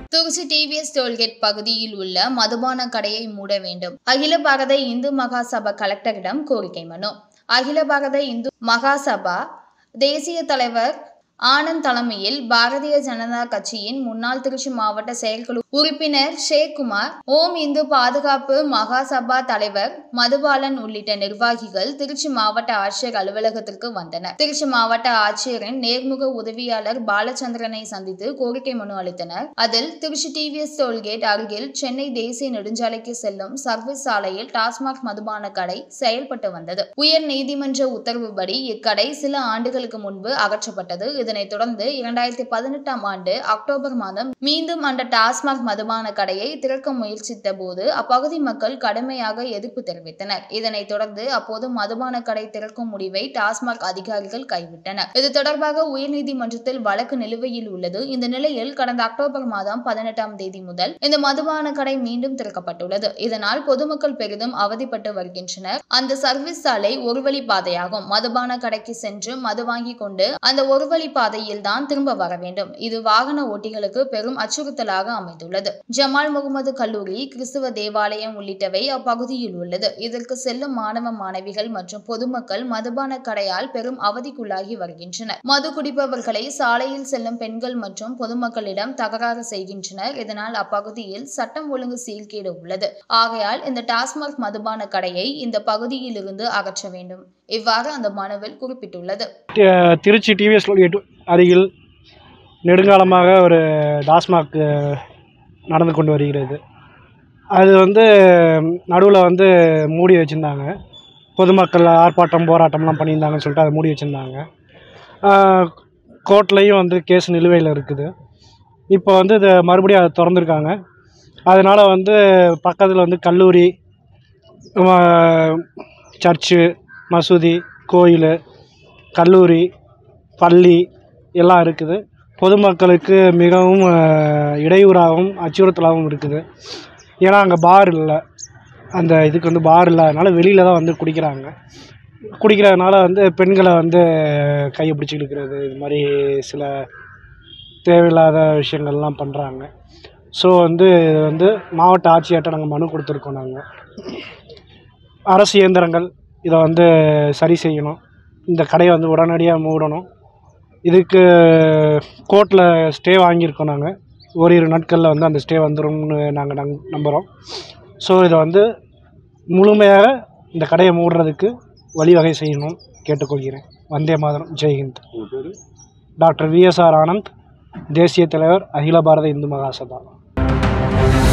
Trichy TVS tollgate பகுதியில் உள்ள மதுபான கடையை மூட வேண்டும் அகில பாரத இந்து மகாசபா கலெக்டரிடம் கோரிக்கை மனு அகில பாரத இந்து மகாசபா தேசிய தலைவர் ஆனந்த் தலைமையில் பாரதிய ஜனதா கட்சியின் முன்னாள் திருச்சி மாவட்ட செயற்குழு உறுப்பினர் ஷேக் குமார் ஓம் இந்து பாதுகாப்பு மகாசபா தலைவர் மதுபாலன் உள்ளிட்ட நிர்வாகிகள் திருச்சி மாவட்ட ஆட்சியர் அலுவலகத்திற்கு வந்தனர் திருச்சி மாவட்ட ஆட்சியரின் நேர்முக உதவியாளர் பாலச்சந்திரனை சந்தித்து கோரிக்கை மனு அளித்தனர் அதில் திருச்சி டிவிஎஸ் டோல்கேட் அருகில் சென்னை தேசிய நெடுஞ்சாலைக்கு செல்லும் சர்வீஸ் சாலையில் டாஸ்மாக் மதுபான கடை செயல்பட்டு வந்தது உயர் நீதிமன்ற உத்தரவுப்படி இக்கடை சில ஆண்டுகளுக்கு முன்பு அகற்றப்பட்டது இதனைத் தொடர்ந்து இரண்டாயிரத்தி பதினெட்டாம் ஆண்டு அக்டோபர் மாதம் மீண்டும் அந்த டாஸ்மாக் மதுபான கடையை திறக்க முயற்சித்த போது அப்பகுதி மக்கள் கடுமையாக எதிர்ப்பு தெரிவித்தனர் இதனைத் தொடர்ந்து அப்போது மதுபான கடை திறக்கும் முடிவை டாஸ்மாக் அதிகாரிகள் கைவிட்டனர் இது தொடர்பாக உயர்நீதிமன்றத்தில் வழக்கு நிலுவையில் உள்ளது இந்த நிலையில் கடந்த அக்டோபர் மாதம் பதினெட்டாம் தேதி முதல் இந்த மதுபான கடை மீண்டும் திறக்கப்பட்டுள்ளது இதனால் பொதுமக்கள் பெரிதும் அவதிப்பட்டு வருகின்றனர் அந்த சர்வீஸ் சாலை ஒரு வழி பாதையாகும் மதுபான கடைக்கு சென்று மது வாங்கி கொண்டு அந்த ஒரு வழி பாதையில் தான் திரும்ப வர வேண்டும் இது வாகன ஓட்டிகளுக்கு பெரும் அச்சுறுத்தலாக அமைந்துள்ளது ஜமால் முகமது கல்லூரி கிறிஸ்துவ தேவாலயம் உள்ளிட்டவை அப்பகுதியில் உள்ளது இதற்கு செல்லும் மாணவ மாணவிகள் மற்றும் பொதுமக்கள் மதுபான கடையால் பெரும் அவதிக்குள்ளாகி வருகின்றனர் மது குடிப்பவர்களை சாலையில் செல்லும் பெண்கள் மற்றும் பொதுமக்களிடம் தகராறு செய்கின்றனர் இதனால் அப்பகுதியில் சட்டம் ஒழுங்கு சீர்கேடு உள்ளது ஆகையால் இந்த டாஸ்மாக் மதுபான கடையை இந்த பகுதியில் இருந்து அகற்ற வேண்டும் இவ்வாறு அந்த மனுவில் குறிப்பிட்டுள்ளது தி- திருச்சி டிவிஎஸ் டோல்கேட் அருகில் நெடுங்காலமாக ஒரு டாஸ்மாக் அஹ், நடந்து கொண்டு வருகிறது அது வந்து நடுவில் வந்து மூடி வச்சுருந்தாங்க பொதுமக்கள் ஆர்ப்பாட்டம் போராட்டம்லாம் பண்ணியிருந்தாங்கன்னு சொல்லிட்டு அதை மூடி வச்சுருந்தாங்க கோர்ட்லேயும் வந்து கேஸ் நிலுவையில் இருக்குது இப்போ வந்து இதை மறுபடியும் அதை திறந்துருக்காங்க அதனால் வந்து பக்கத்தில் வந்து கல்லூரி அஹ், சர்ச்சு மசூதி கோயில் கல்லூரி பள்ளி எல்லாம் இருக்குது பொதுமக்களுக்கு மிகவும் அஹ், இடையூறாகவும் அச்சுறுத்தலாகவும் இருக்குது ஏன்னா அங்கே பார் இல்லை அந்த இதுக்கு வந்து பார் இல்லாதனால வெளியில் தான் வந்து குடிக்கிறாங்க குடிக்கிறதுனால வந்து பெண்களை வந்து கையை பிடிச்சி இழுக்கிறது இது மாதிரி சில தேவையில்லாத விஷயங்கள்லாம் பண்ணுறாங்க ஸோ வந்து இது வந்து மாவட்ட ஆட்சியர்கிட்ட நாங்கள் மனு கொடுத்துருக்கோம் நாங்கள் அரசு இயந்திரங்கள் இதை வந்து சரி செய்யணும் இந்த கடையை வந்து உடனடியாக மூடணும் இதுக்கு கோர்ட்டில் ஸ்டே வாங்கியிருக்கோம் நாங்கள் ஓரிரு நாட்களில் வந்து அந்த ஸ்டே வந்துரும்னு நாங்கள் நங் நம்புகிறோம் ஸோ இதை வந்து முழுமையாக இந்த கடையை மூடுறதுக்கு வழிவகை செய்யணும் கேட்டுக்கொள்கிறேன் வந்தே மாதரம் ஜெய்ஹிந்த் டாக்டர் விஎஸ்ஆர் ஆனந்த் தேசிய தலைவர் அகில பாரத இந்து மகாசபா